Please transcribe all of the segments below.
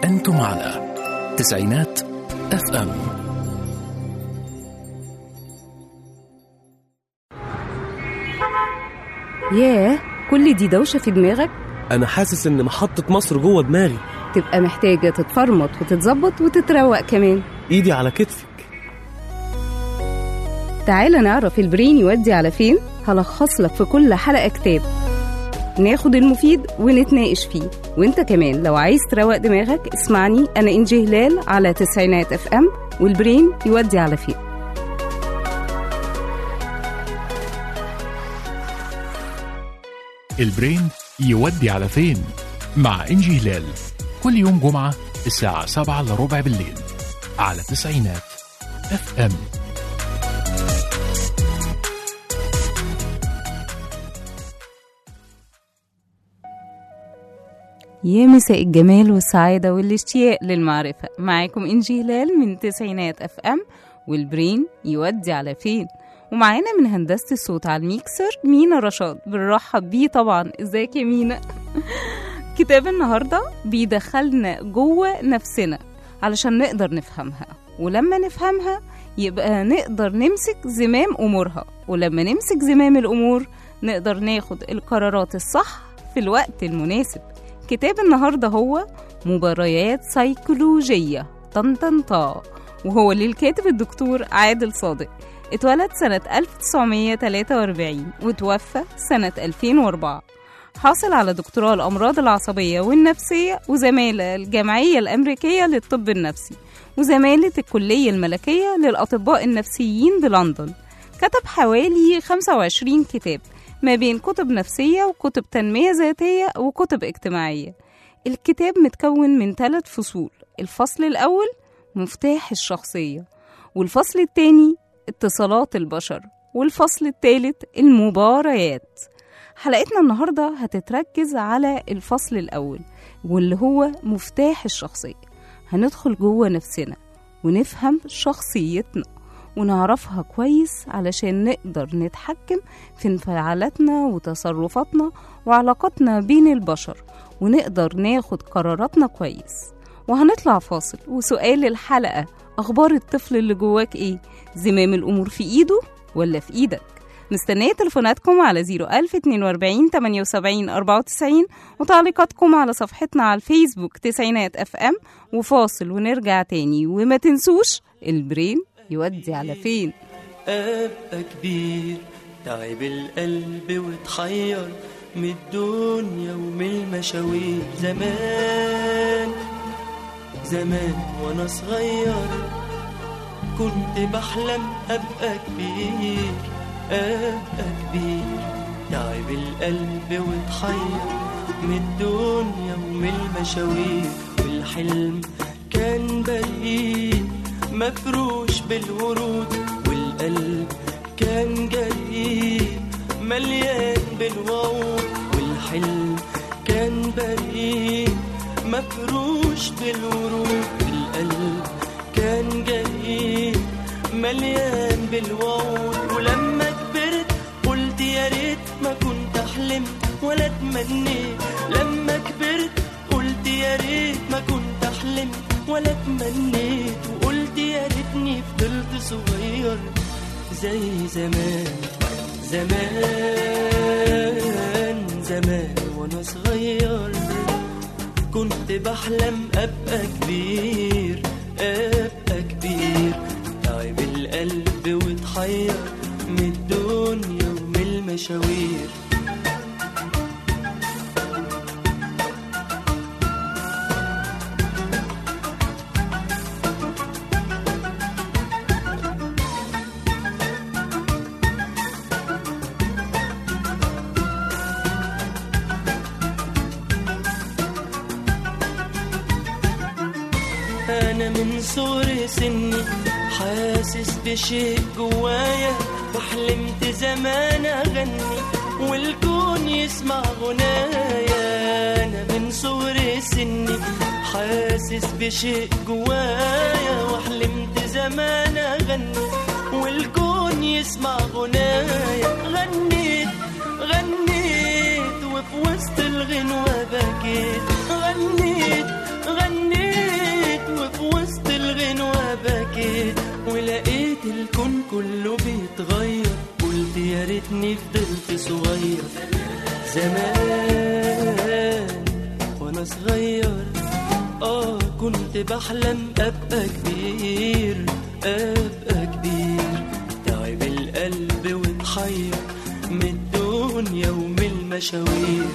أنتم على تسعينات اف ام ياه كل دي دوشة في دماغك انا حاسس ان محطة مصر جوه دماغي تبقى محتاجة تتفرمط وتتظبط وتتروق كمان ايدي على كتفك تعالى نعرف البرين يودي على فين هلخص لك في كل حلقة كتاب ناخد المفيد ونتناقش فيه وانت كمان لو عايز تروق دماغك اسمعني انا انجي هلال على تسعينات اف ام والبرين يودي على فين البرين يودي على فين مع إنجي هلال كل يوم جمعة الساعة 7 إلا ربع بالليل على تسعينات اف ام يا مساء الجمال والسعادة والاشتياق للمعرفة معاكم إنجي هلال من تسعينات اف ام والبرين يودي على فين ومعانا من هندسة الصوت على الميكسر مينا رشاد بنرحب بيه طبعا ازيك يا مينا كتاب النهاردة بيدخلنا جوه نفسنا علشان نقدر نفهمها ولما نفهمها يبقى نقدر نمسك زمام أمورها ولما نمسك زمام الأمور نقدر ناخد القرارات الصح في الوقت المناسب كتاب النهاردة هو مباريات سيكولوجية طن طن طا وهو للكاتب الدكتور عادل صادق اتولد سنة 1943 وتوفى سنة 2004 حاصل على دكتوراه الأمراض العصبية والنفسية وزمالة الجمعية الأمريكية للطب النفسي وزمالة الكلية الملكية للأطباء النفسيين بلندن كتب حوالي 25 كتاب ما بين كتب نفسية وكتب تنمية ذاتية وكتب اجتماعية الكتاب متكون من ثلاث فصول الفصل الأول مفتاح الشخصية والفصل الثاني اتصالات البشر والفصل الثالث المباريات حلقتنا النهاردة هتتركز على الفصل الأول واللي هو مفتاح الشخصية هندخل جوه نفسنا ونفهم شخصيتنا ونعرفها كويس علشان نقدر نتحكم في انفعالاتنا وتصرفاتنا وعلاقاتنا بين البشر ونقدر ناخد قراراتنا كويس وهنطلع فاصل وسؤال الحلقة أخبار الطفل اللي جواك إيه؟ زمام الأمور في إيده ولا في إيدك؟ مستنية تليفوناتكم على 01042 78 94 وتعليقاتكم على صفحتنا على الفيسبوك تسعينات اف ام وفاصل ونرجع تاني وما تنسوش البرين يودي على فين أبقى كبير تعب القلب واتحير من الدنيا ومن المشاوير زمان زمان وانا صغير كنت بحلم ابقى كبير ابقى كبير تعب القلب واتحير من الدنيا ومن المشاوير والحلم كان بريء مفروش بالورود والقلب كان جريء مليان بالوعود والحلم كان بريء مفروش بالورود والقلب كان جريء مليان بالوعود ولما كبرت قلت يا ريت ما كنت حلمت ولا تمنيت لما كبرت قلت يا ريت ما كنت حلمت ولا تمنيت وقلت يا ريتني فضلت صغير زي زمان زمان زمان وانا صغير كنت بحلم ابقى كبير ابقى كبير تعب القلب واتحير من الدنيا ومن المشاوير أنا من صغر سني حاسس بشيء جوايا وحلمت زمان أغني والكون يسمع غنايا أنا من صغر سني حاسس بشيء جوايا وحلمت زمان أغني والكون يسمع غنايا غنيت غنيت وفي وسط الغنوة بكيت غنيت غنيت وانا صغير اه كنت بحلم ابقى كبير ابقى كبير تعب القلب واتحير من الدنيا ومن المشاوير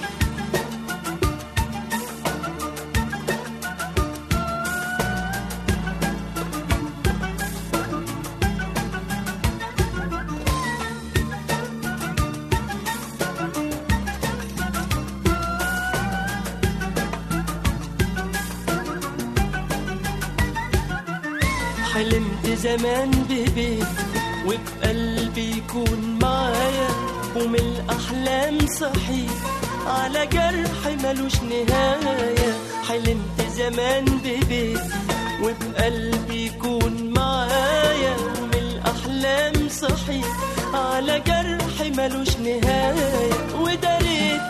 حلمت زمان ببيت وبقلبي يكون معايا ومن الأحلام صحيت على جرح ملوش نهاية حلمت زمان ببيت وبقلبي يكون معايا ومن الأحلام صحيت على جرح ملوش نهاية وداريت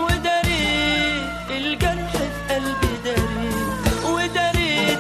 وداريت الجرح في قلبي داريت وداريت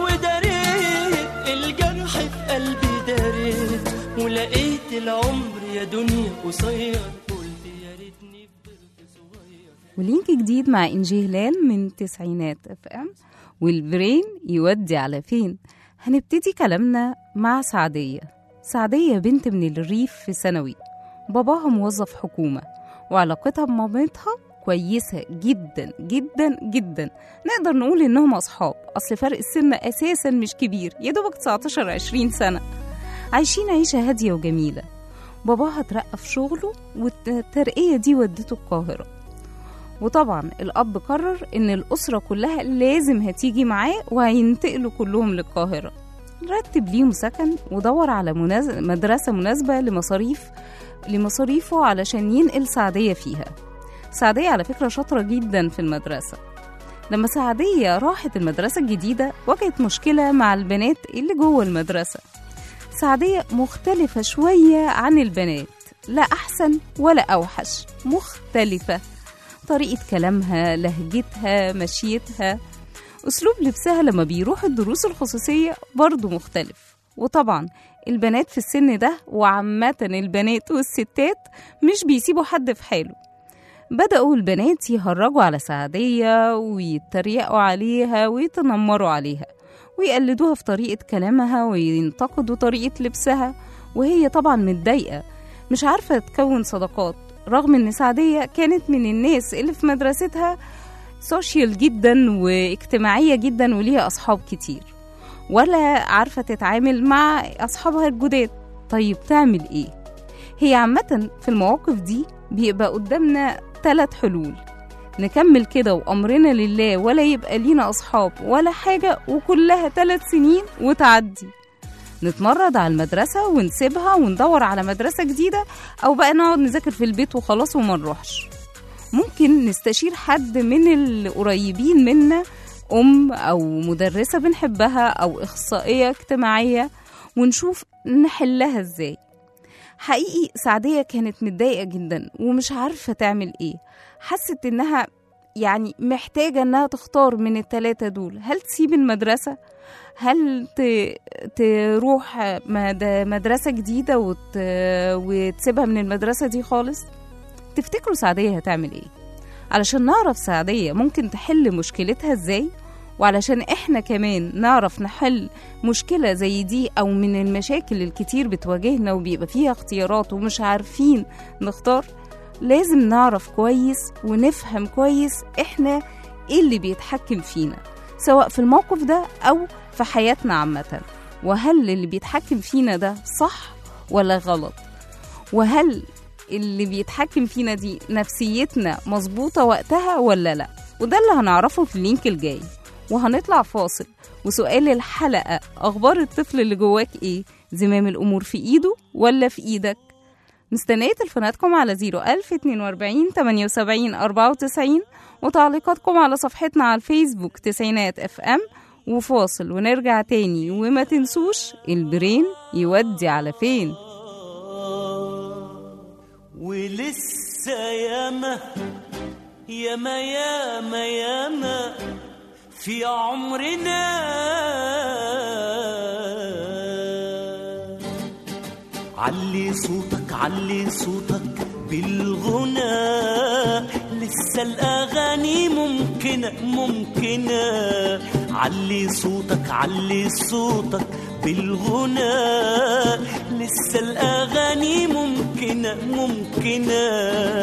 وداريت الجرح في قلبي داريت ولقيت العمر يا دنيا قصير قلت يا ريتني فضلت صغير ولينك جديد مع إنجي هلال من تسعينات اف ام والبرين يودي على فين هنبتدي كلامنا مع سعدية سعدية بنت من الريف في ثانوي باباها موظف حكومة وعلاقتها بمامتها كويسة جدا جدا جدا نقدر نقول إنهم أصحاب أصل فرق السن أساسا مش كبير يا دوبك 19 20 سنة عايشين عيشة هادية وجميلة باباها اترقى في شغله والترقية دي ودته القاهرة وطبعا الأب قرر إن الأسرة كلها لازم هتيجي معاه وهينتقلوا كلهم للقاهرة رتب ليهم سكن ودور على مناز... مدرسة مناسبة لمصاريف لمصاريفه علشان ينقل سعدية فيها سعدية على فكرة شاطرة جدا في المدرسة لما سعدية راحت المدرسة الجديدة واجهت مشكلة مع البنات اللي جوه المدرسة سعدية مختلفة شوية عن البنات لا أحسن ولا أوحش مختلفة طريقة كلامها لهجتها مشيتها أسلوب لبسها لما بيروح الدروس الخصوصية برضو مختلف وطبعا البنات في السن ده وعامة البنات والستات مش بيسيبوا حد في حاله بدأوا البنات يهرجوا على سعدية ويتريقوا عليها ويتنمروا عليها ويقلدوها في طريقة كلامها وينتقدوا طريقة لبسها وهي طبعا متضايقة مش عارفة تكون صداقات رغم ان سعدية كانت من الناس اللي في مدرستها سوشيال جدا واجتماعية جدا وليها أصحاب كتير ولا عارفة تتعامل مع أصحابها الجداد طيب تعمل إيه؟ هي عامة في المواقف دي بيبقى قدامنا ثلاث حلول نكمل كده وأمرنا لله ولا يبقى لينا أصحاب ولا حاجة وكلها ثلاث سنين وتعدي نتمرد على المدرسة ونسيبها وندور على مدرسة جديدة أو بقى نقعد نذاكر في البيت وخلاص وما نروحش ممكن نستشير حد من القريبين منا أم أو مدرسة بنحبها أو إخصائية اجتماعية ونشوف نحلها إزاي حقيقي سعدية كانت متضايقة جدا ومش عارفة تعمل إيه حست إنها يعني محتاجة إنها تختار من التلاتة دول هل تسيب المدرسة هل ت... تروح مد... مدرسة جديدة وت... وتسيبها من المدرسة دي خالص تفتكروا سعدية هتعمل ايه علشان نعرف سعدية ممكن تحل مشكلتها ازاي وعلشان احنا كمان نعرف نحل مشكلة زي دي او من المشاكل الكتير بتواجهنا وبيبقى فيها اختيارات ومش عارفين نختار لازم نعرف كويس ونفهم كويس احنا ايه اللي بيتحكم فينا سواء في الموقف ده او في حياتنا عامة وهل اللي بيتحكم فينا ده صح ولا غلط وهل اللي بيتحكم فينا دي نفسيتنا مظبوطة وقتها ولا لا وده اللي هنعرفه في اللينك الجاي وهنطلع فاصل وسؤال الحلقة أخبار الطفل اللي جواك إيه زمام الأمور في إيده ولا في إيدك مستنية تليفوناتكم على 01042 78 94 وتعليقاتكم على صفحتنا على الفيسبوك تسعينات اف ام وفاصل ونرجع تاني وما تنسوش البرين يودي على فين ولسه ياما ياما ياما ياما في عمرنا علي صوتك علي صوتك بالغنى لسه لسه الأغاني ممكنة ممكنة علي صوتك علي صوتك بالغنى لسه الأغاني ممكنة ممكنة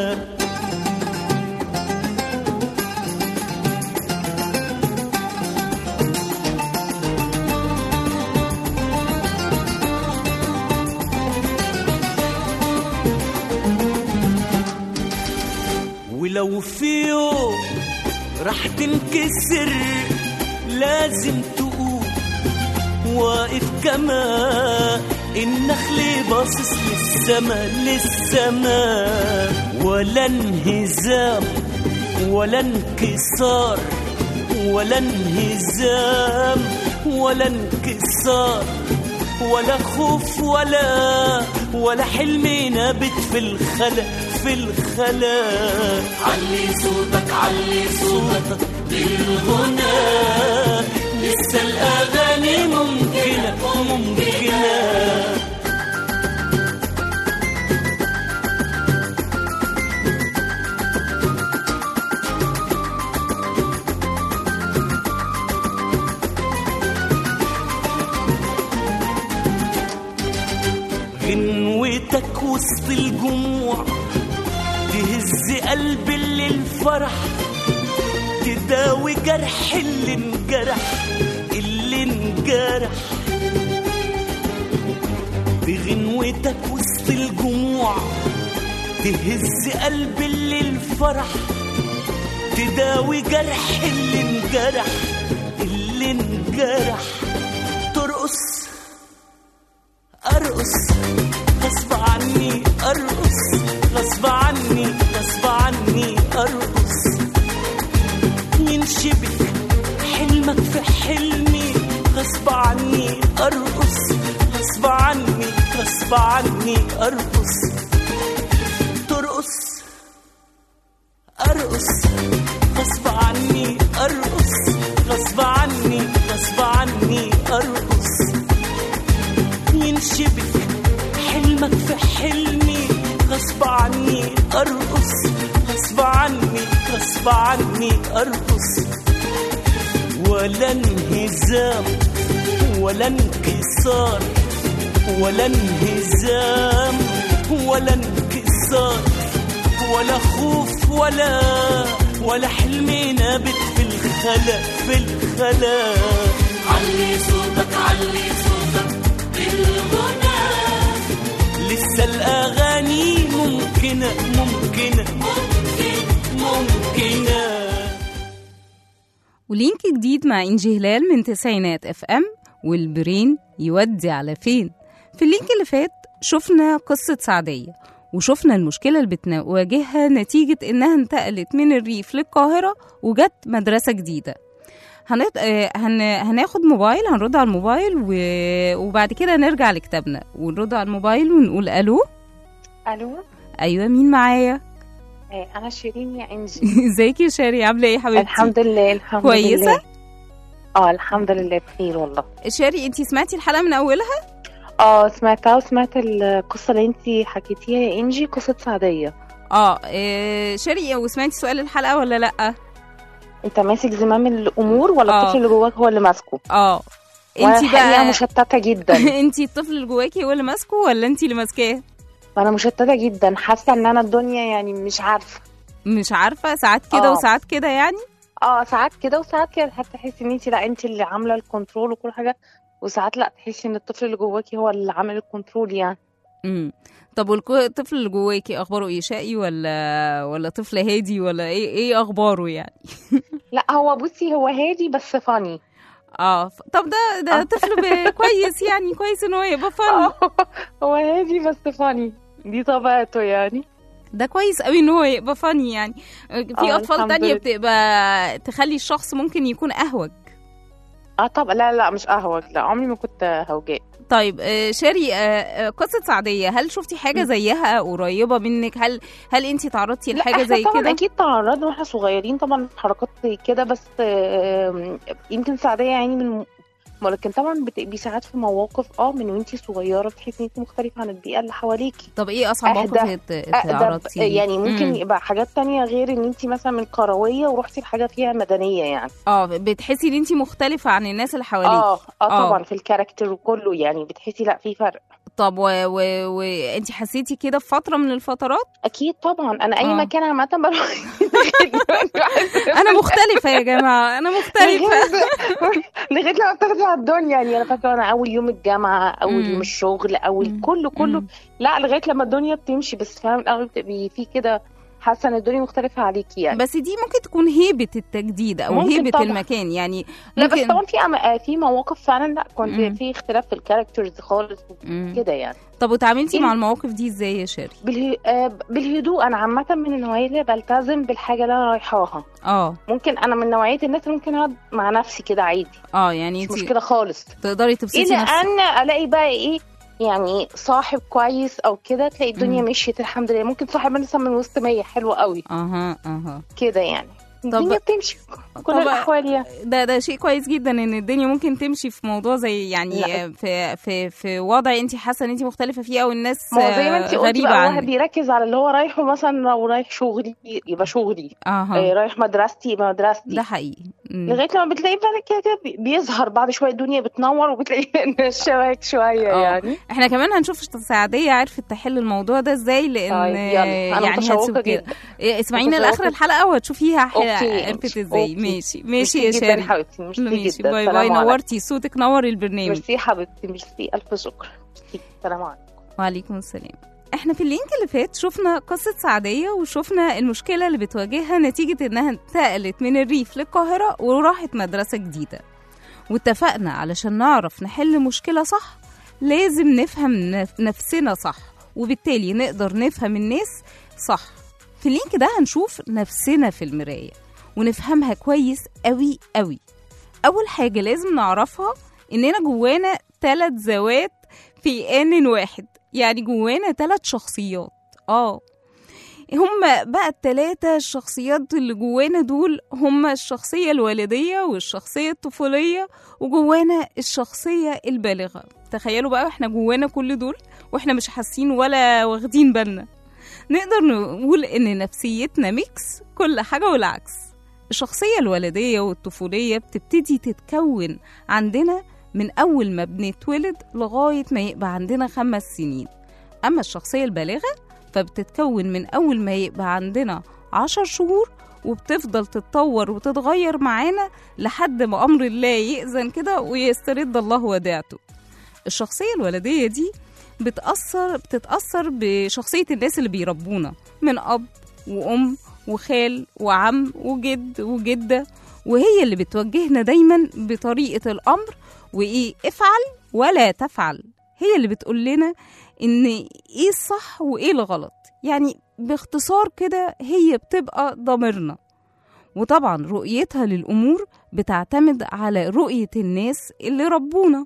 ولو في يوم راح تنكسر لازم تقوم واقف كما النخل باصص للسما للسما ولا انهزام ولا انكسار ولا انهزام ولا انكسار ولا خوف ولا ولا حلم نابت في الخلا في الخلا علي صوتك علي صوتك بالغنى لسه الأغاني ممكنة ممكنة غنوتك وسط الجموع تهز قلب اللي الفرح تداوي جرح اللي انجرح اللي انجرح بغنوتك وسط الجموع تهز قلب اللي الفرح تداوي جرح اللي انجرح اللي انجرح ترقص ارقص غصب عني ارقص غصب عني غصب عني ارقص ينشبك حلمك في حلمي غصب عني ارقص غصب عني غصب عني ارقص ترقص ارقص غصب عني ارقص غصب عني غصب عني ارقص ينشبك حلمك في حلمي غصب عني ارقص غصب عني غصب عني ارقص ولا انهزام ولا انكسار ولا انهزام ولا انكسار ولا خوف ولا ولا حلم نابت في الخلا في الخلا علي صوتك علي صوتك بالغنى لسه الأغاني ممكنة ممكنة ممكن ممكنة ولينك جديد مع إنجي هلال من تسعينات اف ام والبرين يودي على فين في اللينك اللي فات شفنا قصة سعدية وشفنا المشكلة اللي بتواجهها نتيجة إنها انتقلت من الريف للقاهرة وجت مدرسة جديدة هنط... آه، هن... هناخد موبايل هنرد على الموبايل و... وبعد كده نرجع لكتابنا ونرد على الموبايل ونقول ألو الو أيوة مين معايا آه، انا شيرين يا انجي ازيك يا شاري عاملة ايه يا حبيبتي الحمد لله الحمد كويسة؟ لله اه الحمد لله بخير والله شاري انتي سمعتي الحلقة من أولها اه سمعتها وسمعت القصه اللي انت حكيتيها يا انجي قصه سعديه اه إيه، شاري وسمعتي سؤال الحلقة ولا لأ انت ماسك زمام الامور ولا آه. الطفل اللي جواك هو اللي ماسكه اه وانا انتي الحقيقه بقى مشتته جدا انتي الطفل اللي جواكي هو اللي ماسكه ولا انتي اللي ماسكاه وانا مشتته جدا حاسه ان انا الدنيا يعني مش عارفه مش عارفة ساعات كده آه. وساعات كده يعني اه ساعات كده وساعات كده حتى تحسي ان انت لا انت اللي عامله الكنترول وكل حاجه وساعات لا تحسي ان الطفل اللي جواكي هو اللي عامل الكنترول يعني امم طب والطفل اللي جواكي اخباره ايه شقي ولا ولا طفل هادي ولا ايه ايه اخباره يعني لا هو بصي هو هادي بس فاني اه ف- طب ده ده آه. طفل ب- كويس يعني كويس ان هو يبقى فن هو هادي بس فاني دي طبيعته يعني ده كويس قوي ان هو يبقى فن يعني في آه، اطفال الحمد تانية لله. بتبقى تخلي الشخص ممكن يكون اهوج اه طب لا لا مش اهوج لا عمري ما كنت هوجاء طيب آه، شاري آه، آه، قصة سعدية هل شفتي حاجة زيها قريبة منك هل هل انت تعرضتي لا لحاجة احنا زي طبعا كده اكيد تعرضنا واحنا صغيرين طبعا حركات زي كده بس آم، يمكن سعدية يعني من ولكن طبعا بتبقي ساعات في مواقف اه من وانتي صغيره بتحسي ان انت مختلفه عن البيئه اللي حواليكي طب ايه اصعب أهدى- موقف ات- أقدم اتعرضتي ليه؟ يعني ممكن مم. يبقى حاجات تانية غير ان انت مثلا من كرويه ورحتي لحاجه فيها مدنيه يعني اه بتحسي ان انت مختلفه عن الناس اللي حواليك اه اه آه. طبعا في الكاركتر وكله يعني بتحسي لا في فرق طب وانت و... و... انت حسيتي كده في فتره من الفترات اكيد طبعا انا اي آه. مكان عامه بروح انا مختلفه يا جماعه انا مختلفه لغايه لما بتاخدي على الدنيا يعني انا فاكره انا اول يوم الجامعه اول مم. يوم الشغل اول مم. كله كله مم. لا لغايه لما الدنيا بتمشي بس فاهم الاول بتبقي في كده حاسه ان الدنيا مختلفه عليكي يعني بس دي ممكن تكون هيبه التجديد او ممكن هيبه طبعا. المكان يعني لا بس ممكن طبعا في أم- في مواقف فعلا لا كنت مم. في اختلاف في الكاركترز خالص مم. كده يعني طب وتعاملتي إيه؟ مع المواقف دي ازاي يا شيري بالهي... آه، بالهدوء انا عامه من النوعيه اللي بلتزم بالحاجه اللي انا رايحاها اه ممكن انا من نوعيه الناس اللي ممكن اقعد مع نفسي كده عادي اه يعني مش انت مشكله خالص تقدري تبسطي الى نفسك ان الاقي بقى ايه يعني صاحب كويس او كده تلاقي الدنيا مم. مشيت الحمد لله ممكن صاحب مثلا من وسط 100 حلو قوي اها اها كده يعني الدنيا بتمشي كل طب- الاحوال يعني ده ده شيء كويس جدا ان الدنيا ممكن تمشي في موضوع زي يعني لا. في في في وضع انت حاسه ان انت مختلفه فيه او الناس ما هو زي ما انت آه، قلتي غريبه بقى الواحد عنك بيركز على اللي هو رايحه مثلا لو رايح شغلي يبقى شغلي آه اها رايح مدرستي يبقى مدرستي ده حقيقي مم. لغايه لما بتلاقي بقى كده كده بي- بيظهر بعد شويه الدنيا بتنور وبتلاقي الشباك شويه آه. يعني احنا كمان هنشوف سعديه عرفت تحل الموضوع ده ازاي لان طيب يلا انا يعني متشوقه هتشوف كده جدا إيه، اسمعينا متشوقة. لاخر الحلقه وهتشوفيها ح- أوكي. عرفت ازاي أوكي. ماشي ماشي يا جدا شاري حبيبتي ميرسي ماشي جدا باي سلام باي عليكم. نورتي صوتك نور البرنامج ميرسي حبيبتي ميرسي الف شكر ميرسي سلام عليكم وعليكم السلام احنا في اللينك اللي فات شفنا قصة سعدية وشفنا المشكلة اللي بتواجهها نتيجة انها انتقلت من الريف للقاهرة وراحت مدرسة جديدة واتفقنا علشان نعرف نحل مشكلة صح لازم نفهم نف- نفسنا صح وبالتالي نقدر نفهم الناس صح في اللينك ده هنشوف نفسنا في المراية ونفهمها كويس قوي قوي أول حاجة لازم نعرفها إننا جوانا ثلاث ذوات في آن واحد يعني جوانا ثلاث شخصيات اه هما بقى التلاتة الشخصيات اللي جوانا دول هما الشخصية الوالدية والشخصية الطفولية وجوانا الشخصية البالغة تخيلوا بقى احنا جوانا كل دول واحنا مش حاسين ولا واخدين بالنا نقدر نقول ان نفسيتنا ميكس كل حاجة والعكس الشخصية الوالدية والطفولية بتبتدي تتكون عندنا من أول ما بنتولد لغاية ما يبقى عندنا خمس سنين أما الشخصية البالغة فبتتكون من أول ما يبقى عندنا عشر شهور وبتفضل تتطور وتتغير معانا لحد ما أمر الله يأذن كده ويسترد الله وديعته الشخصية الولدية دي بتأثر بتتأثر بشخصية الناس اللي بيربونا من أب وأم وخال وعم وجد وجدة وهي اللي بتوجهنا دايما بطريقة الأمر وإيه افعل ولا تفعل هي اللي بتقول لنا إن إيه الصح وإيه الغلط يعني باختصار كده هي بتبقى ضميرنا وطبعا رؤيتها للأمور بتعتمد على رؤية الناس اللي ربونا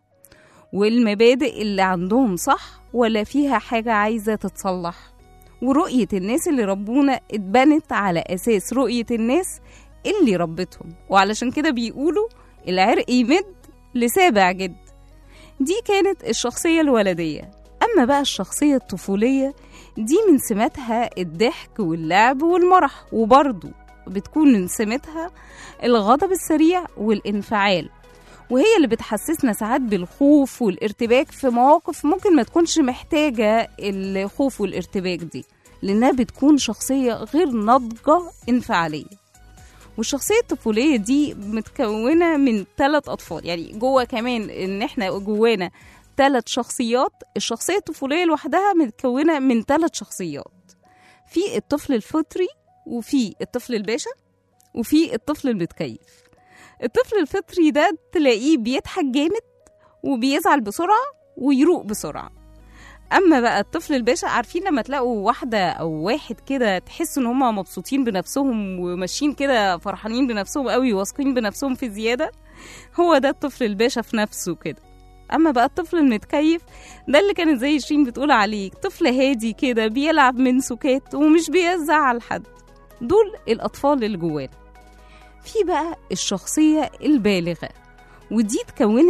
والمبادئ اللي عندهم صح ولا فيها حاجة عايزة تتصلح ورؤية الناس اللي ربونا اتبنت على أساس رؤية الناس اللي ربتهم وعلشان كده بيقولوا العرق يمد لسابع جد دي كانت الشخصية الولدية أما بقى الشخصية الطفولية دي من سماتها الضحك واللعب والمرح وبرضه بتكون من سماتها الغضب السريع والانفعال وهي اللي بتحسسنا ساعات بالخوف والارتباك في مواقف ممكن ما تكونش محتاجة الخوف والارتباك دي لأنها بتكون شخصية غير ناضجة انفعالية والشخصية الطفولية دي متكونة من ثلاث أطفال يعني جوه كمان إن إحنا جوانا ثلاث شخصيات الشخصية الطفولية لوحدها متكونة من ثلاث شخصيات في الطفل الفطري وفي الطفل الباشا وفي الطفل المتكيف الطفل الفطري ده تلاقيه بيضحك جامد وبيزعل بسرعة ويروق بسرعة اما بقى الطفل الباشا عارفين لما تلاقوا واحده او واحد كده تحسوا ان هما مبسوطين بنفسهم وماشيين كده فرحانين بنفسهم قوي واثقين بنفسهم في زياده هو ده الطفل الباشا في نفسه كده اما بقى الطفل المتكيف ده اللي كانت زي شيرين بتقول عليه طفل هادي كده بيلعب من سكات ومش بيزعل حد دول الاطفال اللي جوانا في بقى الشخصيه البالغه ودي اتكونت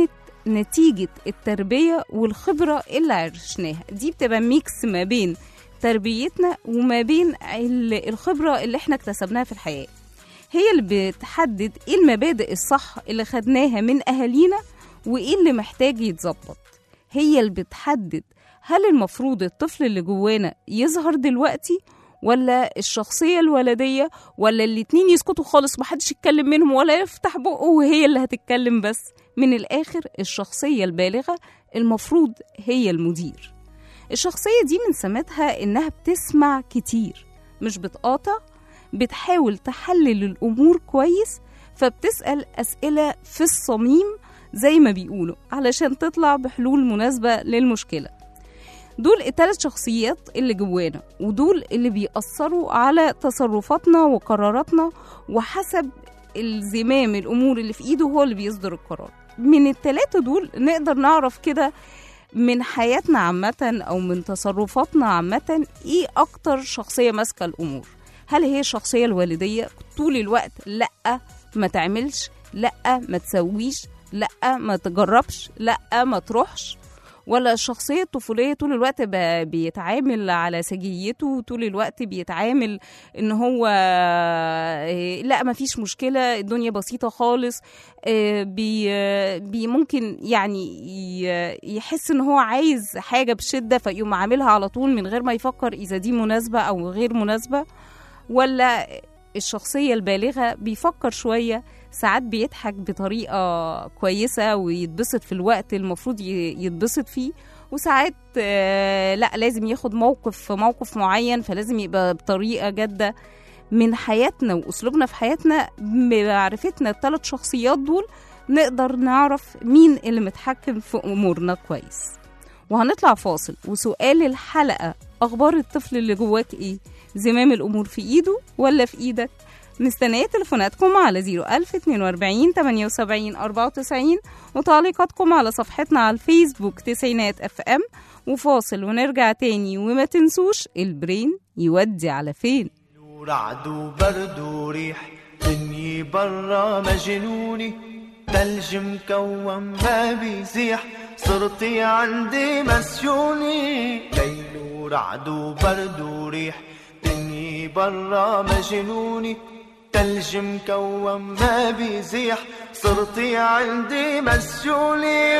نتيجة التربية والخبرة اللي عرشناها دي بتبقى ميكس ما بين تربيتنا وما بين ال- الخبرة اللي احنا اكتسبناها في الحياة هي اللي بتحدد ايه المبادئ الصح اللي خدناها من اهالينا وايه اللي محتاج يتظبط هي اللي بتحدد هل المفروض الطفل اللي جوانا يظهر دلوقتي ولا الشخصية الولدية ولا الاتنين يسكتوا خالص محدش يتكلم منهم ولا يفتح بقه وهي اللي هتتكلم بس من الآخر الشخصية البالغة المفروض هي المدير الشخصية دي من سماتها إنها بتسمع كتير مش بتقاطع بتحاول تحلل الأمور كويس فبتسأل أسئلة في الصميم زي ما بيقولوا علشان تطلع بحلول مناسبة للمشكلة دول الثلاث شخصيات اللي جوانا ودول اللي بيأثروا على تصرفاتنا وقراراتنا وحسب الزمام الأمور اللي في إيده هو اللي بيصدر القرار من التلاتة دول نقدر نعرف كده من حياتنا عامة أو من تصرفاتنا عامة إيه أكتر شخصية ماسكة الأمور هل هي الشخصية الوالدية طول الوقت لأ ما تعملش لأ ما تسويش لأ ما تجربش لأ ما تروحش ولا الشخصية الطفولية طول الوقت ب- بيتعامل على سجيته طول الوقت بيتعامل ان هو آه، لا ما فيش مشكلة الدنيا بسيطة خالص آه، بي آه، بي ممكن يعني ي- يحس ان هو عايز حاجة بشدة فيقوم عاملها على طول من غير ما يفكر اذا دي مناسبة او غير مناسبة ولا الشخصية البالغة بيفكر شوية ساعات بيضحك بطريقة كويسة ويتبسط في الوقت المفروض ي- يتبسط فيه وساعات آه، لا لازم ياخد موقف في موقف معين فلازم يبقى بطريقة جادة من حياتنا وأسلوبنا في حياتنا بمعرفتنا الثلاث شخصيات دول نقدر نعرف مين اللي متحكم في أمورنا كويس وهنطلع فاصل وسؤال الحلقة أخبار الطفل اللي جواك إيه؟ زمام الأمور في إيده ولا في إيدك؟ مستنية تليفوناتكم على 01000 42 78 94 وتعليقاتكم على صفحتنا على الفيسبوك تسعينات اف ام وفاصل ونرجع تاني وما تنسوش البرين يودي على فين ورعد وبرد وريح دنيا برا مجنوني تلج مكوم ما بيزيح صرتي عندي مسجوني ليل ورعد وبرد وريح دنيا برا مجنوني تلج مكوم ما بيزيح صرتي عندي مسجوني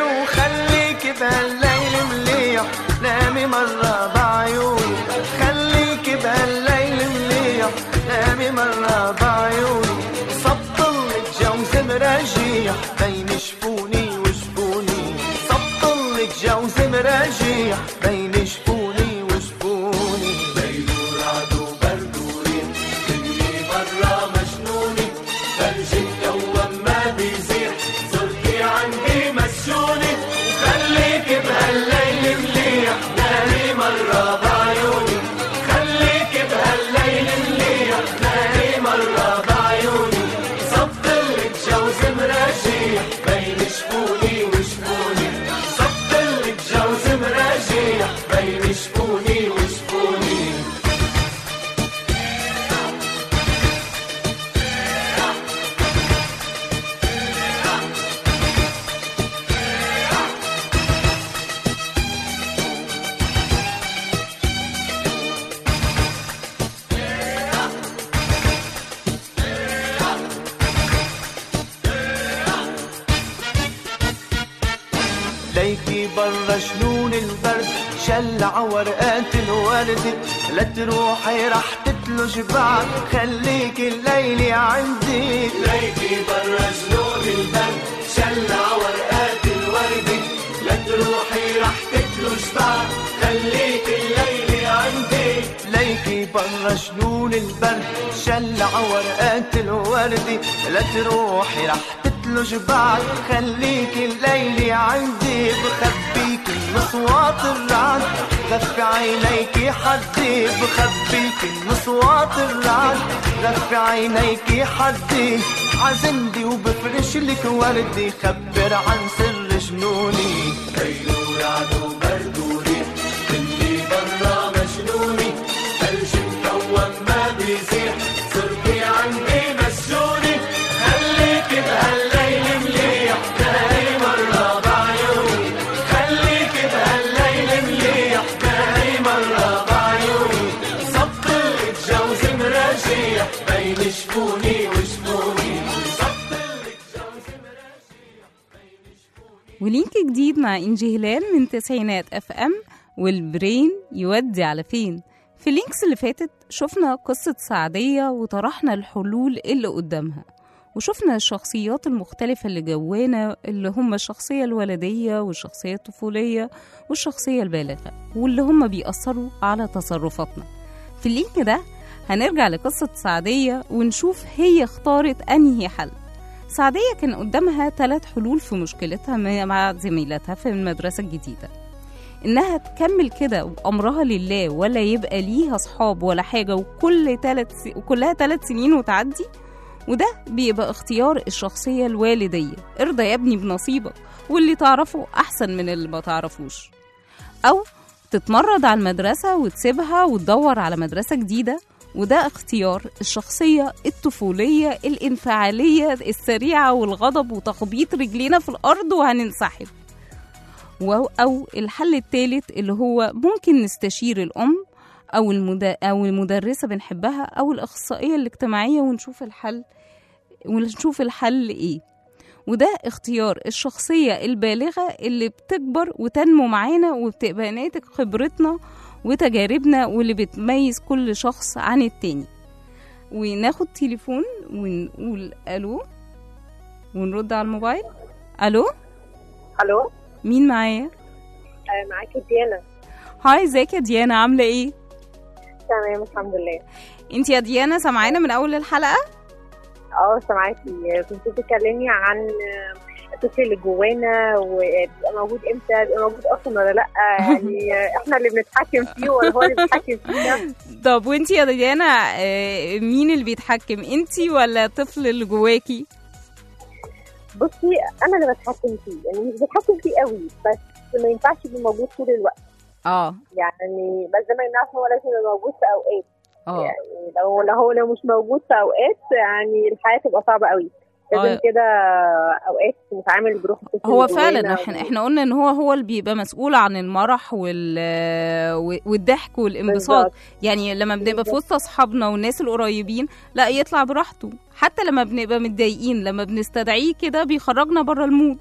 وخليك بهالليل مليح نامي مرة بعيوني خليك بهالليل مليح نامي مرة بعيوني سبطلك جوز مراجيح بين شفوني وشفوني سبطلك جوز مراجيح بين شفوني وشفوني ليل ورعد وبرد وريح دنيا برا مجنوني ثلج مكوم ما بيزيح صرتي عندي مسجوني وخليك بهالليل مليح نامي مرة بعيوني خليك بهالليل مليح نامي مرة بعيوني صبتلك جوز مراجيح بين شفوني وشفوني صبتلك جوز مراجيح بين شفوني وشفوني ليكي برا جنون البرد شلع ورقات الورد لا تروحي رح تتلج بعد خليك الليلة عندي ليكي برا جنون البرد شلع ورقات الورد لا تروحي رح تتلج بعد خليك الليلة عندي ليكي برا جنون البرد شلع ورقات الورد لا تروحي رح تتلج بعد خليك الليلة عندي بخبيك من صوات الرعد غفي عينيك حدي بخبيك من صوات الرعد غفي عينيك حدي عزندي وبفرش لك وردي خبر عن سر جنوني ليل ورعد وبرد وريح اللي برا مجنوني ثلج مكون ما بيزيح صرتي عندي مسجوني خليك بهالليل مليح ناري مرة بعيوني ولينك جديد مع إنجي هلال من تسعينات اف ام والبرين يودي على فين في اللينكس اللي فاتت شفنا قصة سعدية وطرحنا الحلول اللي قدامها وشفنا الشخصيات المختلفة اللي جوانا اللي هم الشخصية الولدية والشخصية الطفولية والشخصية البالغة واللي هم بيأثروا على تصرفاتنا في اللينك ده هنرجع لقصة سعدية ونشوف هي اختارت أنهي حل سعدية كان قدامها ثلاث حلول في مشكلتها مع- مع زميلتها في المدرسة الجديدة إنها تكمل كده وأمرها لله ولا يبقى ليها صحاب ولا حاجة وكل تلت س... وكلها ثلاث سنين وتعدي وده بيبقى اختيار الشخصية الوالدية ارضى يا ابني بنصيبك واللي تعرفه أحسن من اللي ما تعرفوش أو تتمرد على المدرسة وتسيبها وتدور على مدرسة جديدة وده اختيار الشخصية الطفولية الانفعالية السريعة والغضب وتخبيط رجلينا في الأرض وهننسحب و- أو الحل الثالث اللي هو ممكن نستشير الأم أو المد... أو المدرسة بنحبها أو الأخصائية الاجتماعية ونشوف الحل ونشوف الحل إيه وده اختيار الشخصية البالغة اللي بتكبر وتنمو معانا وبتبقى ناتج خبرتنا وتجاربنا واللي بتميز كل شخص عن التاني وناخد تليفون ونقول ألو ونرد على الموبايل ألو الو مين معايا؟ آه، معاكي ديانا هاي ازيك يا ديانا عاملة ايه؟ تمام الحمد لله انت يا ديانا سامعانا من أول الحلقة؟ اه سامعاكي كنت بتتكلمي عن آه، الطفل اللي جوانا وبيبقى موجود امتى بيبقى موجود اصلا ولا لا يعني آه، احنا اللي بنتحكم فيه ولا هو اللي بيتحكم فينا طب وانت يا ديانا آه، مين اللي بيتحكم انت ولا الطفل اللي جواكي؟ بصي انا اللي بتحكم فيه يعني مش بتحكم فيه قوي بس ما ينفعش يبقى موجود طول الوقت اه يعني بس زي ما ينفعش هو لازم يبقى موجود في اوقات اه يعني لو لو هو لو مش موجود في اوقات يعني الحياه تبقى صعبه قوي لازم آه. كده اوقات نتعامل بروح الطفل هو اللي فعلا جوانا احنا و- احنا قلنا ان هو هو اللي بيبقى مسؤول عن المرح وال والضحك والانبساط بالظبط. يعني لما بنبقى في وسط اصحابنا والناس القريبين لا يطلع براحته حتى لما بنبقى متضايقين لما بنستدعيه كده بيخرجنا بره المود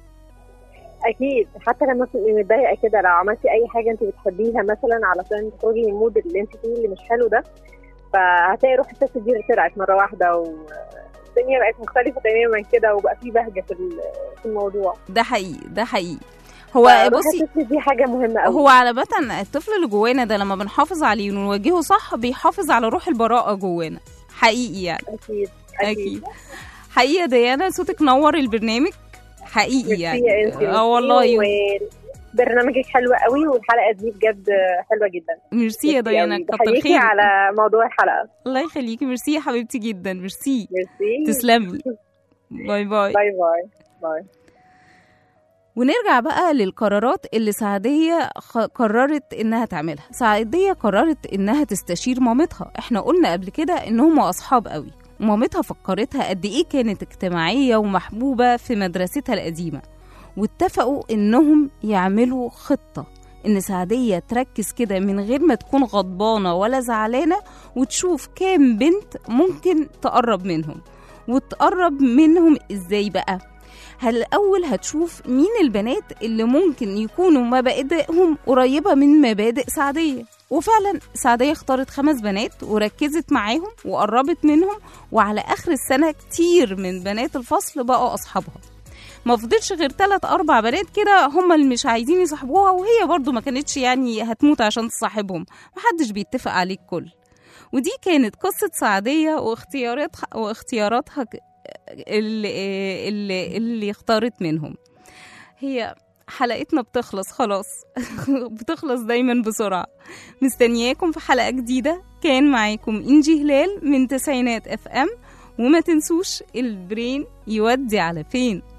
اكيد حتى لما تبقي متضايقه كده لو عملتي اي حاجه انت بتحبيها مثلا علشان تخرجي من المود اللي انت فيه اللي مش حلو ده فهتلاقي روح الست دي طلعت مره واحده والدنيا بقت مختلفه تماما كده وبقى في بهجه في ال- في الموضوع ده حقيقي ده حقيقي هو فروح بصي الست دي حاجه مهمه قوي هو على مثلا الطفل اللي جوانا ده لما بنحافظ عليه ونوجهه صح بيحافظ على روح البراءة جوانا حقيقي يعني اكيد اكيد حقيقي يا ديانا صوتك نور البرنامج حقيقي ميرسي يعني يا انسي اه والله برنامجك حلو قوي والحلقه دي بجد حلوه جدا ميرسي يا ميرسي ديانا قوي. كتر بحييكي خيرك على موضوع الحلقه الله يخليكي ميرسي يا حبيبتي جدا ميرسي ميرسي تسلمي باي باي باي باي باي ونرجع بقى للقرارات اللي سعدية خ- قررت إنها تعملها سعدية قررت إنها تستشير مامتها إحنا قلنا قبل كده إنهم أصحاب قوي ومامتها فكرتها قد إيه كانت اجتماعية ومحبوبة في مدرستها القديمة واتفقوا إنهم يعملوا خطة إن سعدية تركز كده من غير ما تكون غضبانة ولا زعلانة وتشوف كام بنت ممكن تقرب منهم وتقرب منهم إزاي بقى هل الأول هتشوف مين البنات اللي ممكن يكونوا مبادئهم قريبة من مبادئ سعدية وفعلا سعدية اختارت خمس بنات وركزت معاهم وقربت منهم وعلى آخر السنة كتير من بنات الفصل بقوا أصحابها ما فضلش غير تلات أربع بنات كده هم اللي مش عايزين يصاحبوها وهي برضو ما كانتش يعني هتموت عشان تصاحبهم محدش بيتفق عليه الكل ودي كانت قصة سعدية واختياراتها واختياراتها ك- اللي, اللي, اللي اختارت منهم هي حلقتنا بتخلص خلاص بتخلص دايما بسرعة مستنياكم في حلقة جديدة كان معاكم إنجي هلال من تسعينات اف ام وما تنسوش البرين يودي على فين